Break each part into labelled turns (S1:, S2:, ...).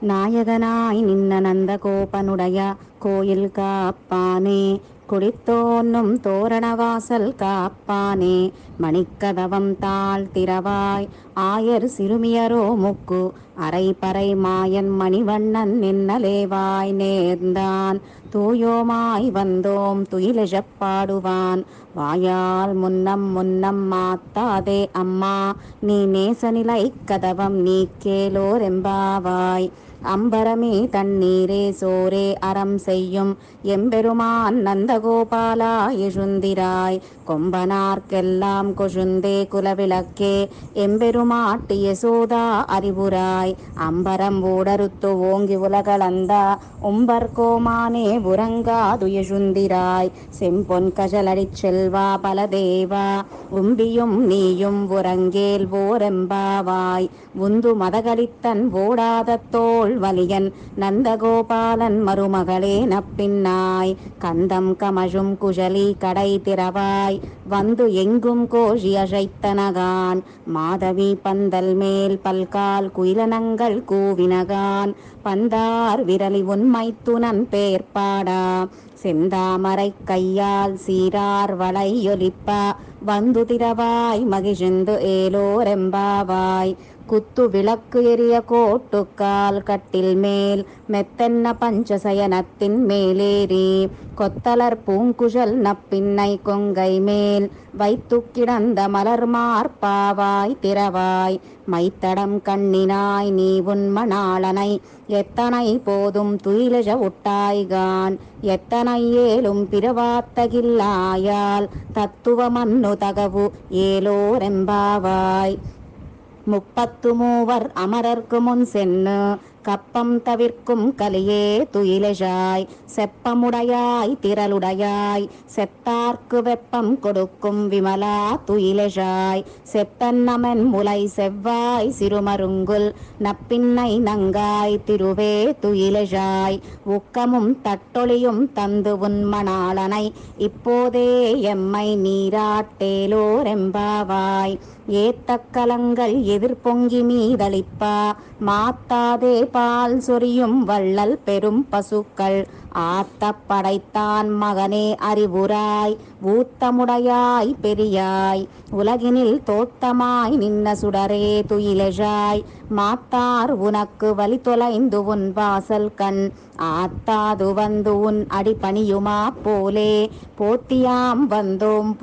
S1: நாயகனாய் நின்ன நந்தகோபனுடைய கோயில் காப்பானே குடித்தோன்னும் தோரணவாசல் காப்பானே மணிக்கதவம் தாழ் திறவாய் ஆயர் சிறுமியரோ முக்கு அரைப்பறை மாயன் மணிவண்ணன் நின்னலேவாய் நேர்ந்தான் தூயோமாய் வந்தோம் துயிலெழப் பாடுவான் வாயால் முன்னம் முன்னம் மாத்தாதே அம்மா நீ நேசநிலை கதவம் நீ கேளோரெம்பாவாய் அம்பரமே தண்ணீரே சோரே அறம் செய்யும் எம்பெருமான் நந்தகோபாலா எழுந்திராய் கொம்பனார்க்கெல்லாம் கொழுந்தே குலவிளக்கே எம்பெருமாட்டி யசோதா அறிவுராய் அம்பரம் ஊடறுத்து ஓங்கி உலகளந்தா உம்பர் கோமானே உறங்காது எழுந்திராய் செம்பொன் கஜலடிச் செல்வா பலதேவா உம்பியும் நீயும் உறங்கேல் ஓரெம்பாவாய் உந்து மதகளித்தன் ஓடாத தோள் வலியன் நந்தகோபாலன் மருமகளே நப்பின்னாய் கந்தம் கமழும் குழலி கடை திறவாய் வந்து எங்கும் கோழி அழைத்தனகான் மாதவி பந்தல் மேல் பல்கால் குயிலனங்கள் கூவினகான் பந்தார் விரலி உண்மைத்துனன் பேர்பாடா செந்தாமரை கையால் சீரார் வளையொலிப்பா வந்து திரவாய் மகிழ்ந்து ஏலோரெம்பாவாய் குத்து விளக்கு எரிய கோட்டுக்கால் கட்டில் மேல் மெத்தென்ன பஞ்சசயனத்தின் மேலேறி கொத்தலர் பூங்குழல் நப்பின்னை கொங்கை மேல் வைத்து கிடந்த மலர் மார்பாவாய் திறவாய் மைத்தடம் கண்ணினாய் நீ உன்மணாளனை எத்தனை போதும் துயிலெழ உட்டாய்கான் எத்தனை ஏலும் பிறவாத்தகில்லாயால் தத்துவமன்னு தகவு ஏலோரெம்பாவாய் முப்பத்து மூவர் அமரர்க்கு முன் சென்னு கப்பம் தவிர்க்கும் கலியே துயிலெழாய் செப்பமுடையாய் திரளுடையாய் செத்தார்க்கு வெப்பம் கொடுக்கும் விமலா துயிலெழாய் செப்பன்னமென் முலை செவ்வாய் சிறுமருங்குல் நப்பின்னை நங்காய் திருவே துயிலெழாய் உக்கமும் தட்டொளியும் தந்து உன் மணாளனை இப்போதே எம்மை நீராட்டேலோரெம்பாவாய் ஏத்தக்கலங்கள் எதிர்பொங்கி மீதளிப்பா மாத்தாதே பால் சொரியும் வள்ளல் பெரும் பசுக்கள் ஆத்த படைத்தான் மகனே அறிவுராய் ஊத்தமுடையாய் பெரியாய் உலகினில் தோத்தமாய் நின்ன சுடரே துயிலெழாய் மாத்தார் உனக்கு வழி தொலைந்து உன் வாசல் கண் ஆத்தாது வந்து உன் அடிபணியுமா போலே போத்தியாம் வந்தோம்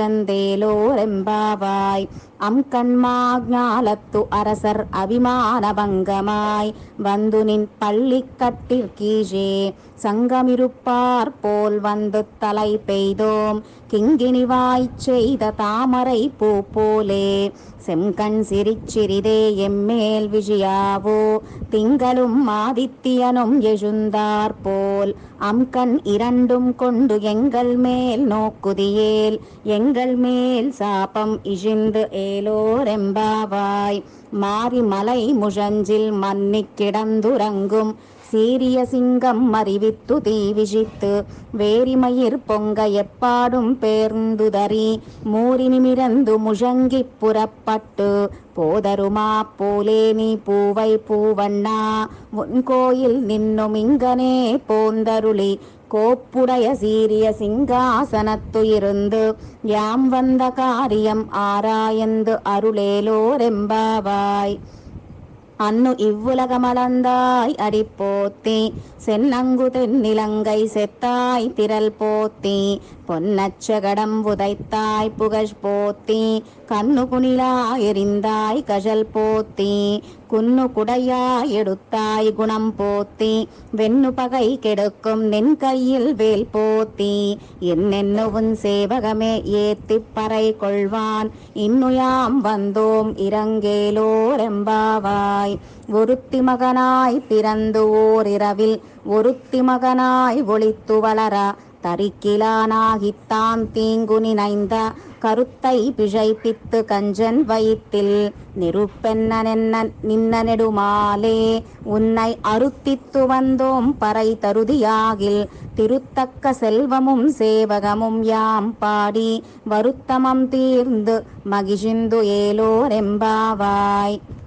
S1: புகழந்தேலோரெம்பாவாய் அம் கண்மாஞாலத்து அரசர் அபிமானபங்கமாய் வந்து நின் பள்ளிக்கட்டிற்கீழே சங்கமிருப்பார் போல் வந்து தலை பெய்தோம் கிங்கிணிவாய் செய்த தாமரை பூ போலே செம்கண் சிரிச்சிறிதே எம்மேல் விஜயாவோ திங்களும் ஆதித்தியனும் எழுந்தார் போல் அம்கண் இரண்டும் கொண்டு எங்கள் மேல் நோக்குதியேல் எங்கள் மேல் சாபம் இழிந்து ஏலோரெம்பாவாய் மாறி மலை முழஞ்சில் மன்னிக் கிடந்துறங்கும் சீரிய சிங்கம் அறிவித்து தீவிழித்து வேரிமயிர் பொங்க எப்பாடும் பேர்ந்துதறி மூறி நிமிரந்து முழங்கிப் புறப்பட்டு போதருமா போலே நீ பூவை பூவண்ணா உன் கோயில் நின்னும் இங்கனே போந்தருளி கோப்புடைய சீரிய சிங்காசனத்து இருந்து யாம் வந்த காரியம் ஆராயந்து அருளேலோரெம்பாவாய் அன்னு இவ்வுலகமளந்தாய் அடிப்போத்தி சென்னங்கு தென்னிலங்கை செத்தாய் திரள் போத்தி பொன்னச்சகடம் உதைத்தாய் புகழ் போத்தி கண்ணு குணிலா எரிந்தாய் கஜல் போத்தி குன்னு குடையாய் எடுத்தாய் குணம் போத்தி வெண்ணு பகை கெடுக்கும் நின் கையில் வேல் போத்தி என்னென்னு உன் சேவகமே ஏத்திப் பறை கொள்வான் இன்னுயாம் வந்தோம் இரங்கேலோரெம்பாவாய் ஒருத்தி மகனாய் பிறந்து ஓரிரவில் ஒருத்தி மகனாய் ஒளித்து வளர தரிக்கிலானாகித்தான் தீங்கு நினைந்த கருத்தை பிழைப்பித்து கஞ்சன் வயிற்றில் நெருப்பென்ன நின்ன நெடுமாலே உன்னை அருத்தித்து வந்தோம் பறை தருதியாகில் திருத்தக்க செல்வமும் சேவகமும் யாம் பாடி வருத்தமம் தீர்ந்து மகிழ்ந்து ஏலோரெம்பாவாய்